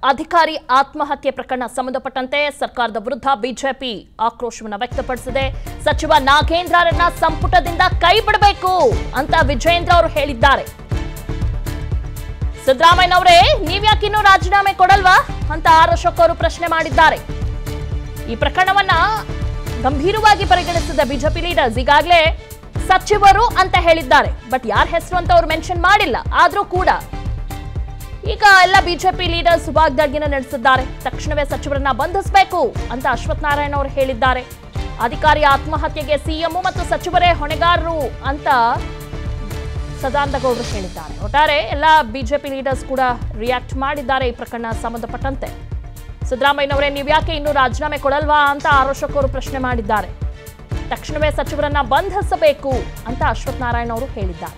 ಅಧಿಕಾರಿ ಆತ್ಮಹತ್ಯೆ ಪ್ರಕರಣ ಸಂಬಂಧಪಟ್ಟಂತೆ ಸರ್ಕಾರದ ವಿರುದ್ಧ ಬಿಜೆಪಿ ಆಕ್ರೋಶವನ್ನು ವ್ಯಕ್ತಪಡಿಸಿದೆ ಸಚಿವ ನಾಗೇಂದ್ರರನ್ನ ಸಂಪುಟದಿಂದ ಕೈ ಬಿಡಬೇಕು ಅಂತ ವಿಜಯೇಂದ್ರ ಅವರು ಹೇಳಿದ್ದಾರೆ ಸಿದ್ದರಾಮಯ್ಯನವರೇ ನೀವ್ಯಾಕಿನ್ನೂ ರಾಜೀನಾಮೆ ಕೊಡಲ್ವಾ ಅಂತ ಆರ್ ಅಶೋಕ್ ಅವರು ಪ್ರಶ್ನೆ ಮಾಡಿದ್ದಾರೆ ಈ ಪ್ರಕರಣವನ್ನ ಗಂಭೀರವಾಗಿ ಪರಿಗಣಿಸಿದ ಬಿಜೆಪಿ ಲೀಡರ್ಸ್ ಈಗಾಗಲೇ ಸಚಿವರು ಅಂತ ಹೇಳಿದ್ದಾರೆ ಬಟ್ ಯಾರ ಹೆಸರು ಅಂತ ಅವ್ರು ಮೆನ್ಷನ್ ಮಾಡಿಲ್ಲ ಆದ್ರೂ ಕೂಡ ಈಗ ಎಲ್ಲ ಬಿಜೆಪಿ ಲೀಡರ್ಸ್ ವಾಗ್ದಾಳಿಯನ್ನ ನಡೆಸಿದ್ದಾರೆ ತಕ್ಷಣವೇ ಸಚಿವರನ್ನ ಬಂಧಿಸಬೇಕು ಅಂತ ಅಶ್ವಥ್ ನಾರಾಯಣ ಅವರು ಹೇಳಿದ್ದಾರೆ ಅಧಿಕಾರಿ ಆತ್ಮಹತ್ಯೆಗೆ ಸಿಎಂ ಮತ್ತು ಸಚಿವರೇ ಹೊಣೆಗಾರರು ಅಂತ ಸದಾನಂದ ಗೌಡರು ಹೇಳಿದ್ದಾರೆ ಒಟ್ಟಾರೆ ಎಲ್ಲ ಬಿಜೆಪಿ ಲೀಡರ್ಸ್ ಕೂಡ ರಿಯಾಕ್ಟ್ ಮಾಡಿದ್ದಾರೆ ಈ ಪ್ರಕರಣ ಸಂಬಂಧಪಟ್ಟಂತೆ ಸಿದ್ದರಾಮಯ್ಯನವರೇ ನೀವ್ಯಾಕೆ ಇನ್ನೂ ರಾಜೀನಾಮೆ ಕೊಡಲ್ವಾ ಅಂತ ಆರ್ ಅಶೋಕ್ ಅವರು ಪ್ರಶ್ನೆ ಮಾಡಿದ್ದಾರೆ ತಕ್ಷಣವೇ ಸಚಿವರನ್ನ ಬಂಧಿಸಬೇಕು ಅಂತ ಅಶ್ವಥ್ ನಾರಾಯಣ ಅವರು ಹೇಳಿದ್ದಾರೆ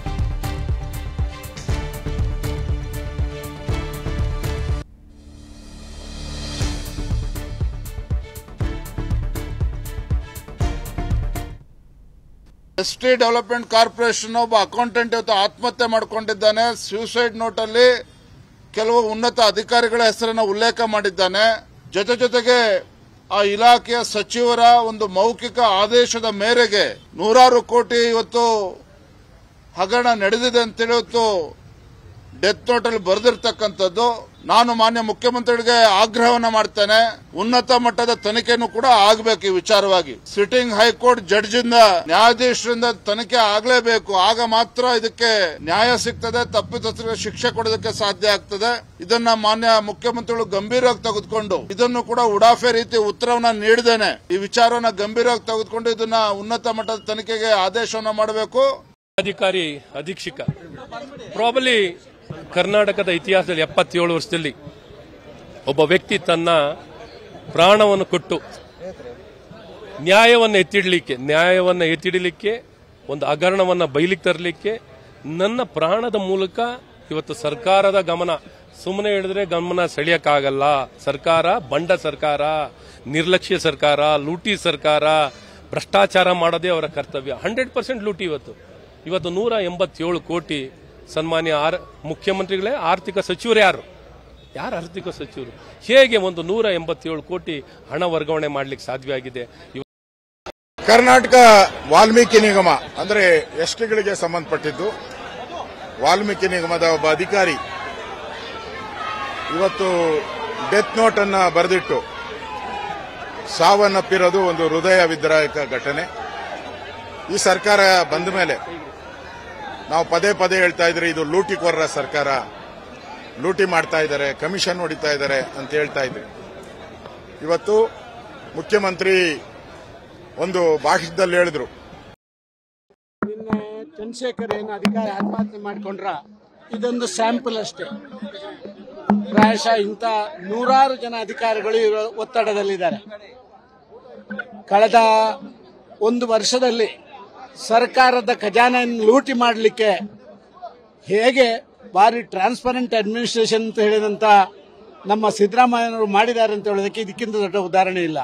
ಎಸ್ ಟಿ ಡೆವಲಪ್ಮೆಂಟ್ ಕಾರ್ಪೊರೇಷನ್ ಒಬ್ಬ ಅಕೌಂಟೆಂಟ್ ಇವತ್ತು ಆತ್ಮಹತ್ಯೆ ಮಾಡಿಕೊಂಡಿದ್ದಾನೆ ಸೂಸೈಡ್ ನೋಟ್ ಅಲ್ಲಿ ಕೆಲವು ಉನ್ನತ ಅಧಿಕಾರಿಗಳ ಹೆಸರನ್ನು ಉಲ್ಲೇಖ ಮಾಡಿದ್ದಾನೆ ಜೊತೆ ಜೊತೆಗೆ ಆ ಇಲಾಖೆಯ ಸಚಿವರ ಒಂದು ಮೌಖಿಕ ಆದೇಶದ ಮೇರೆಗೆ ನೂರಾರು ಕೋಟಿ ಇವತ್ತು ಹಗರಣ ನಡೆದಿದೆ ಅಂತೇಳಿ ಇವತ್ತು ಡೆತ್ ನೋಟ್ ಅಲ್ಲಿ ಬರೆದಿರ್ತಕ್ಕಂಥದ್ದು ನಾನು ಮಾನ್ಯ ಮುಖ್ಯಮಂತ್ರಿಗಳಿಗೆ ಆಗ್ರಹವನ್ನ ಮಾಡ್ತೇನೆ ಉನ್ನತ ಮಟ್ಟದ ತನಿಖೆನೂ ಕೂಡ ಆಗಬೇಕು ಈ ವಿಚಾರವಾಗಿ ಸಿಟ್ಟಿಂಗ್ ಹೈಕೋರ್ಟ್ ಜಡ್ಜ್ ಇಂದ ನ್ಯಾಯಾಧೀಶರಿಂದ ತನಿಖೆ ಆಗಲೇಬೇಕು ಆಗ ಮಾತ್ರ ಇದಕ್ಕೆ ನ್ಯಾಯ ಸಿಗ್ತದೆ ತಪ್ಪಿತಸ್ಥರಿಗೆ ಶಿಕ್ಷೆ ಕೊಡೋದಕ್ಕೆ ಸಾಧ್ಯ ಆಗ್ತದೆ ಇದನ್ನ ಮಾನ್ಯ ಮುಖ್ಯಮಂತ್ರಿಗಳು ಗಂಭೀರವಾಗಿ ತೆಗೆದುಕೊಂಡು ಇದನ್ನು ಕೂಡ ಉಡಾಫೆ ರೀತಿ ಉತ್ತರವನ್ನ ನೀಡಿದ್ದೇನೆ ಈ ವಿಚಾರವನ್ನ ಗಂಭೀರವಾಗಿ ತೆಗೆದುಕೊಂಡು ಇದನ್ನ ಉನ್ನತ ಮಟ್ಟದ ತನಿಖೆಗೆ ಆದೇಶವನ್ನ ಮಾಡಬೇಕು ಅಧಿಕಾರಿ ಅಧೀಕ್ಷಕ ಪ್ರಾಬಲಿ ಕರ್ನಾಟಕದ ಇತಿಹಾಸದಲ್ಲಿ ಎಪ್ಪತ್ತೇಳು ವರ್ಷದಲ್ಲಿ ಒಬ್ಬ ವ್ಯಕ್ತಿ ತನ್ನ ಪ್ರಾಣವನ್ನು ಕೊಟ್ಟು ನ್ಯಾಯವನ್ನು ಎತ್ತಿಡಲಿಕ್ಕೆ ನ್ಯಾಯವನ್ನು ಎತ್ತಿಡಲಿಕ್ಕೆ ಒಂದು ಹಗರಣವನ್ನು ಬಯಲಿಗೆ ತರಲಿಕ್ಕೆ ನನ್ನ ಪ್ರಾಣದ ಮೂಲಕ ಇವತ್ತು ಸರ್ಕಾರದ ಗಮನ ಸುಮ್ಮನೆ ಹೇಳಿದ್ರೆ ಗಮನ ಸೆಳೆಯಕ್ಕಾಗಲ್ಲ ಸರ್ಕಾರ ಬಂಡ ಸರ್ಕಾರ ನಿರ್ಲಕ್ಷ್ಯ ಸರ್ಕಾರ ಲೂಟಿ ಸರ್ಕಾರ ಭ್ರಷ್ಟಾಚಾರ ಮಾಡೋದೇ ಅವರ ಕರ್ತವ್ಯ ಹಂಡ್ರೆಡ್ ಪರ್ಸೆಂಟ್ ಲೂಟಿ ಇವತ್ತು ಇವತ್ತು ನೂರ ಎಂಬತ್ತೇಳು ಕೋಟಿ ಸನ್ಮಾನ್ಯ ಆರ್ ಮುಖ್ಯಮಂತ್ರಿಗಳೇ ಆರ್ಥಿಕ ಸಚಿವರು ಯಾರು ಯಾರು ಆರ್ಥಿಕ ಸಚಿವರು ಹೇಗೆ ಒಂದು ನೂರ ಎಂಬತ್ತೇಳು ಕೋಟಿ ಹಣ ವರ್ಗಾವಣೆ ಮಾಡ್ಲಿಕ್ಕೆ ಸಾಧ್ಯ ಆಗಿದೆ ಕರ್ನಾಟಕ ವಾಲ್ಮೀಕಿ ನಿಗಮ ಅಂದ್ರೆ ಎಸ್ಟಿಗಳಿಗೆ ಸಂಬಂಧಪಟ್ಟಿದ್ದು ವಾಲ್ಮೀಕಿ ನಿಗಮದ ಒಬ್ಬ ಅಧಿಕಾರಿ ಇವತ್ತು ಡೆತ್ ನೋಟ್ ಅನ್ನ ಬರೆದಿಟ್ಟು ಸಾವನ್ನಪ್ಪಿರೋದು ಒಂದು ಹೃದಯ ವಿದ್ರಾಯಕ ಘಟನೆ ಈ ಸರ್ಕಾರ ಬಂದ ಮೇಲೆ ನಾವು ಪದೇ ಪದೇ ಹೇಳ್ತಾ ಇದ್ರೆ ಇದು ಲೂಟಿಕೋರರ ಸರ್ಕಾರ ಲೂಟಿ ಮಾಡ್ತಾ ಇದ್ದಾರೆ ಕಮಿಷನ್ ಹೊಡಿತಾ ಇದ್ದಾರೆ ಅಂತ ಹೇಳ್ತಾ ಇದ್ರಿ ಇವತ್ತು ಮುಖ್ಯಮಂತ್ರಿ ಒಂದು ಭಾಷಣದಲ್ಲಿ ಹೇಳಿದ್ರು ನಿನ್ನೆ ಚಂದ್ರಶೇಖರ್ ಏನು ಅಧಿಕಾರಿ ಆತ್ಮಹತ್ಯೆ ಮಾಡಿಕೊಂಡ್ರ ಇದೊಂದು ಸ್ಯಾಂಪಲ್ ಅಷ್ಟೇ ಪ್ರಾಯಶಃ ಇಂಥ ನೂರಾರು ಜನ ಅಧಿಕಾರಿಗಳು ಇರೋ ಒತ್ತಡದಲ್ಲಿದ್ದಾರೆ ಕಳೆದ ಒಂದು ವರ್ಷದಲ್ಲಿ ಸರ್ಕಾರದ ಖಜಾನೆಯನ್ನು ಲೂಟಿ ಮಾಡಲಿಕ್ಕೆ ಹೇಗೆ ಭಾರಿ ಟ್ರಾನ್ಸ್ಪರೆಂಟ್ ಅಡ್ಮಿನಿಸ್ಟ್ರೇಷನ್ ಅಂತ ಹೇಳಿದಂತ ನಮ್ಮ ಸಿದ್ದರಾಮಯ್ಯನವರು ಮಾಡಿದ್ದಾರೆ ಅಂತ ಹೇಳೋದಕ್ಕೆ ಇದಕ್ಕಿಂತ ದೊಡ್ಡ ಉದಾಹರಣೆ ಇಲ್ಲ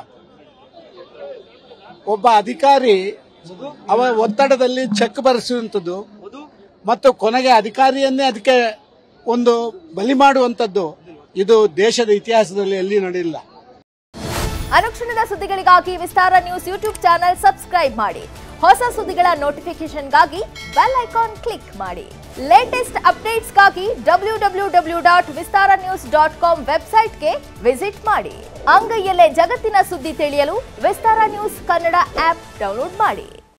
ಒಬ್ಬ ಅಧಿಕಾರಿ ಅವ ಒತ್ತಡದಲ್ಲಿ ಚೆಕ್ ಬರೆಸುವಂಥದ್ದು ಮತ್ತು ಕೊನೆಗೆ ಅಧಿಕಾರಿಯನ್ನೇ ಅದಕ್ಕೆ ಒಂದು ಬಲಿ ಮಾಡುವಂಥದ್ದು ಇದು ದೇಶದ ಇತಿಹಾಸದಲ್ಲಿ ಎಲ್ಲಿ ನಡೆಯಿಲ್ಲ ಅನುಕ್ಷಣದ ಸುದ್ದಿಗಳಿಗಾಗಿ Vistara news YouTube channel subscribe ಮಾಡಿ ಹೊಸ ಸುದ್ದಿಗಳ ನೋಟಿಫಿಕೇಶನ್ಗಾಗಿ ಬೆಲ್ ಐಕಾನ್ ಕ್ಲಿಕ್ ಮಾಡಿ ಲೇಟೆಸ್ಟ್ ಅಪ್ಡೇಟ್ಸ್ಗಾಗಿ W W W dot Vistara news dot com ವೆಬ್ಸೈಟ್ಗೆ ವಿಸಿಟ್ ಮಾಡಿ ಅಂಗೈಯಲ್ಲೇ ಜಗತ್ತಿನ ಸುದ್ದಿ ತಿಳಿಯಲು Vistara news Kannada app download ಮಾಡಿ